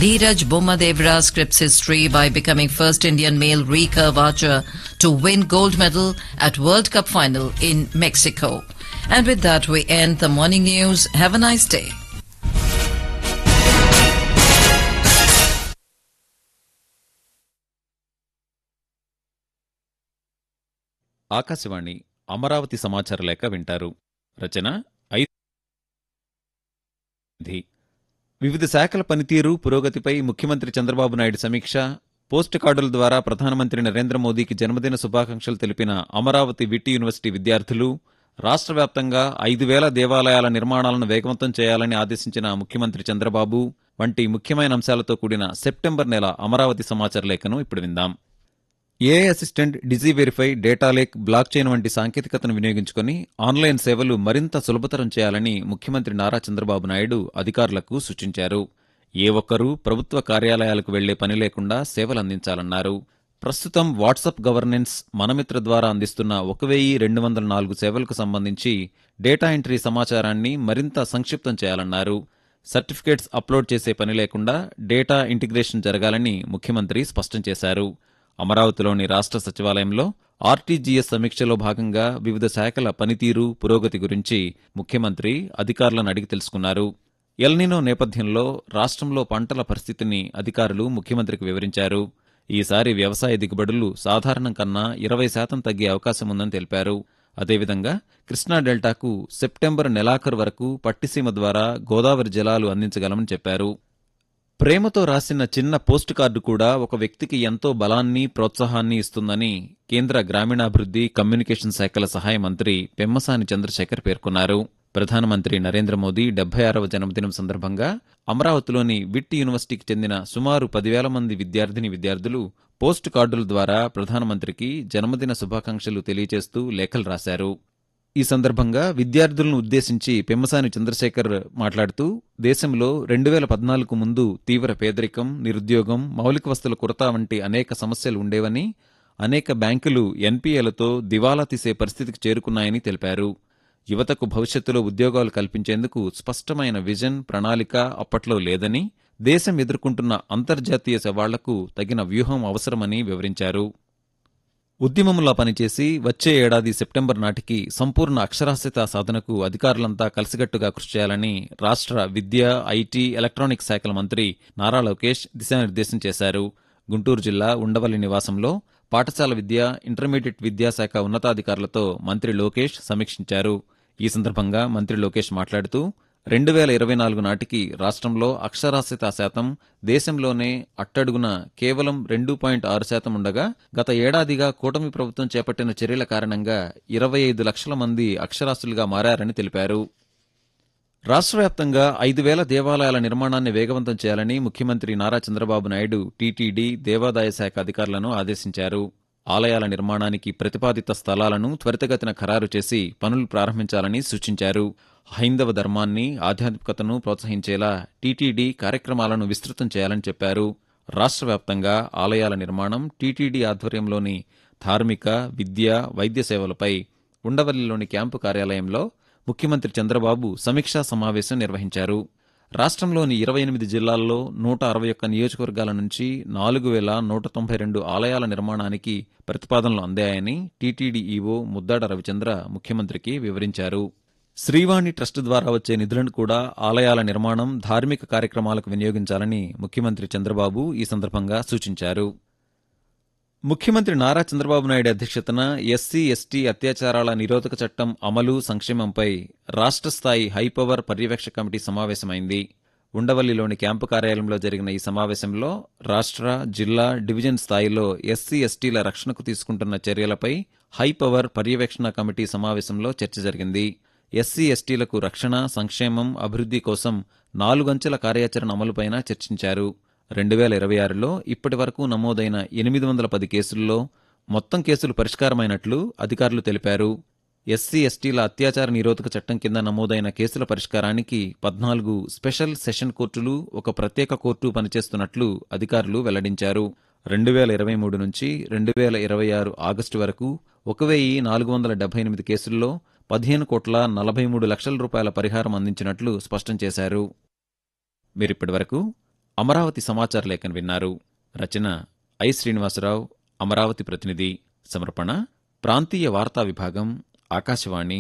Dheeraj Bomadevra scripts history by becoming first Indian male recurve archer to win gold medal at World Cup final in Mexico. And with that, we end the morning news. Have a nice day. Akashvani Amaravati సమాచార లేఖ వింటారు రచన I వివిధ శాఖల పనితీరు పురోగతిపై ముఖ్యమంత్రి చంద్రబాబు నాయుడు సమీక్ష post కార్డుల ద్వారా ప్రధానమంత్రి నరేంద్ర మోదీకి జన్మదిన శుభాకాంక్షలు తెలిపిన అమరావతి విట్టి యూనివర్సిటీ విద్యార్థులు రాష్ట్ర వ్యాప్తంగా ఐదు వేల దేవాలయాల నిర్మాణాలను వేగవంతం చేయాలని ఆదేశించిన ముఖ్యమంత్రి చంద్రబాబు వంటి ముఖ్యమైన అంశాలతో కూడిన సెప్టెంబర్ నెల అమరావతి సమాచార లేఖను ఇప్పుడు విందాం AI assistant digi verify data lake blockchain వంటి సాంకేతికతను వినియోగించుకుని ఆన్లైన్ సేవలు మరింత సులభతరం చేయాలని ముఖ్యమంత్రి నారా చంద్రబాబు నాయుడు అధికారులకు సూచించారు ఏ ఒక్కరూ ప్రభుత్వ కార్యాలయాలకు వెళ్లే పని లేకుండా సేవలు అందించాలన్నారు ప్రస్తుతం వాట్సాప్ గవర్నెన్స్ మనమిత్ర ద్వారా అందిస్తున్న ఒక వెయ్యి రెండు వందల నాలుగు సేవలకు సంబంధించి డేటా ఎంట్రీ సమాచారాన్ని మరింత సంక్షిప్తం చేయాలన్నారు సర్టిఫికేట్స్ అప్లోడ్ చేసే పని లేకుండా డేటా ఇంటిగ్రేషన్ జరగాలని ముఖ్యమంత్రి స్పష్టం చేశారు అమరావతిలోని రాష్ట్ర సచివాలయంలో ఆర్టీజీఎస్ సమీక్షలో భాగంగా వివిధ శాఖల పనితీరు పురోగతి గురించి ముఖ్యమంత్రి అధికారులను అడిగి తెలుసుకున్నారు ఎల్నినో నేపథ్యంలో రాష్ట్రంలో పంటల పరిస్థితిని అధికారులు ముఖ్యమంత్రికి వివరించారు ఈసారి వ్యవసాయ దిగుబడులు సాధారణం కన్నా ఇరవై శాతం తగ్గే అవకాశం ఉందని తెలిపారు అదేవిధంగా కృష్ణా డెల్టాకు సెప్టెంబర్ నెలాఖరు వరకు పట్టిసీమ ద్వారా గోదావరి జలాలు అందించగలమని చెప్పారు ప్రేమతో రాసిన చిన్న పోస్ట్ కార్డు కూడా ఒక వ్యక్తికి ఎంతో బలాన్ని ప్రోత్సాహాన్ని ఇస్తుందని కేంద్ర గ్రామీణాభివృద్ధి కమ్యూనికేషన్ శాఖల సహాయ మంత్రి పెమ్మసాని చంద్రశేఖర్ పేర్కొన్నారు ప్రధానమంత్రి నరేంద్ర మోదీ డెబ్బై ఆరవ జన్మదినం సందర్భంగా అమరావతిలోని విట్ యూనివర్సిటీకి చెందిన సుమారు పదివేల మంది విద్యార్థిని విద్యార్థులు పోస్ట్ కార్డుల ద్వారా ప్రధానమంత్రికి జన్మదిన శుభాకాంక్షలు తెలియజేస్తూ లేఖలు రాశారు ఈ సందర్భంగా విద్యార్థులను ఉద్దేశించి పెమ్మసాని చంద్రశేఖర్ మాట్లాడుతూ దేశంలో రెండు వేల పద్నాలుగు ముందు తీవ్ర పేదరికం నిరుద్యోగం మౌలిక వస్తువుల కొరత వంటి అనేక సమస్యలు ఉండేవని అనేక బ్యాంకులు ఎన్పీఏలతో దివాలా తీసే పరిస్థితికి చేరుకున్నాయని తెలిపారు యువతకు భవిష్యత్తులో ఉద్యోగాలు కల్పించేందుకు స్పష్టమైన విజన్ ప్రణాళిక అప్పట్లో లేదని దేశం ఎదుర్కొంటున్న అంతర్జాతీయ సవాళ్లకు తగిన వ్యూహం అవసరమని వివరించారు ఉద్యమంలా పనిచేసి వచ్చే ఏడాది సెప్టెంబర్ నాటికి సంపూర్ణ అక్షరాస్యత సాధనకు అధికారులంతా కలిసికట్టుగా కృషి చేయాలని రాష్ట్ర విద్య ఐటీ ఎలక్ట్రానిక్స్ శాఖల మంత్రి నారా లోకేష్ దిశానిర్దేశం చేశారు గుంటూరు జిల్లా ఉండవల్లి నివాసంలో పాఠశాల విద్య ఇంటర్మీడియట్ విద్యాశాఖ ఉన్నతాధికారులతో మంత్రి లోకేష్ సమీక్షించారు ఈ సందర్భంగా మంత్రి లోకేష్ మాట్లాడుతూ రెండు వేల ఇరవై నాలుగు నాటికి రాష్ట్రంలో అక్షరాస్యత శాతం దేశంలోనే అట్టడుగున కేవలం రెండు పాయింట్ ఆరు శాతం ఉండగా గత ఏడాదిగా కూటమి ప్రభుత్వం చేపట్టిన చర్యల కారణంగా ఇరవై ఐదు లక్షల మంది అక్షరాస్యులుగా మారారని తెలిపారు రాష్ట్ర వ్యాప్తంగా ఐదు వేల దేవాలయాల నిర్మాణాన్ని వేగవంతం చేయాలని ముఖ్యమంత్రి నారా చంద్రబాబు నాయుడు టీటీడీ దేవాదాయ శాఖ అధికారులను ఆదేశించారు ఆలయాల నిర్మాణానికి ప్రతిపాదిత స్థలాలను త్వరితగతిన ఖరారు చేసి పనులు ప్రారంభించాలని సూచించారు హైందవ ధర్మాన్ని ఆధ్యాత్మికతను ప్రోత్సహించేలా టీటీడీ కార్యక్రమాలను విస్తృతం చేయాలని చెప్పారు రాష్ట్ర వ్యాప్తంగా ఆలయాల నిర్మాణం టీటీడీ ఆధ్వర్యంలోని ధార్మిక విద్య వైద్య సేవలపై ఉండవల్లిలోని క్యాంపు కార్యాలయంలో ముఖ్యమంత్రి చంద్రబాబు సమీక్షా సమావేశం నిర్వహించారు రాష్ట్రంలోని ఇరవై ఎనిమిది జిల్లాల్లో నూట అరవై ఒక్క నియోజకవర్గాల నుంచి నాలుగు వేల నూట తొంభై రెండు ఆలయాల నిర్మాణానికి ప్రతిపాదనలు అందాయని టీటీడీ ఈవో ముద్దాడ రవిచంద్ర ముఖ్యమంత్రికి వివరించారు శ్రీవాణి ట్రస్ట్ ద్వారా వచ్చే నిధులను కూడా ఆలయాల నిర్మాణం ధార్మిక కార్యక్రమాలకు వినియోగించాలని ముఖ్యమంత్రి చంద్రబాబు ఈ సందర్భంగా సూచించారు ముఖ్యమంత్రి నారా చంద్రబాబు నాయుడు అధ్యక్షతన ఎస్సీ ఎస్టీ అత్యాచారాల నిరోధక చట్టం అమలు సంక్షేమంపై రాష్ట్ర స్థాయి హైపవర్ పర్యవేక్షక కమిటీ సమావేశమైంది ఉండవల్లిలోని క్యాంపు కార్యాలయంలో జరిగిన ఈ సమావేశంలో రాష్ట్ర జిల్లా డివిజన్ స్థాయిలో ఎస్సీ ఎస్టీల రక్షణకు తీసుకుంటున్న చర్యలపై హైపవర్ పర్యవేక్షణ కమిటీ సమావేశంలో చర్చ జరిగింది ఎస్సీ ఎస్టీలకు రక్షణ సంక్షేమం అభివృద్ధి కోసం నాలుగంచెల కార్యాచరణ అమలుపైన చర్చించారు రెండు వేల ఇరవై ఆరులో ఇప్పటి వరకు నమోదైన ఎనిమిది వందల పది కేసుల్లో మొత్తం కేసులు పరిష్కారమైనట్లు అధికారులు తెలిపారు ఎస్సీ ఎస్టీల అత్యాచార నిరోధక చట్టం కింద నమోదైన కేసుల పరిష్కారానికి పద్నాలుగు స్పెషల్ సెషన్ కోర్టులు ఒక ప్రత్యేక కోర్టు పనిచేస్తున్నట్లు అధికారులు వెల్లడించారు రెండు వేల ఇరవై మూడు నుంచి రెండు వేల ఇరవై ఆరు ఆగస్టు వరకు ఒక వెయ్యి నాలుగు వందల డెబ్బై ఎనిమిది కేసుల్లో పదిహేను కోట్ల నలభై మూడు లక్షల రూపాయల పరిహారం అందించినట్లు స్పష్టం చేశారు మీరిప్పటి వరకు అమరావతి సమాచార లేఖను విన్నారు రచన ఐ శ్రీనివాసరావు అమరావతి ప్రతినిధి సమర్పణ ప్రాంతీయ వార్తా విభాగం ఆకాశవాణి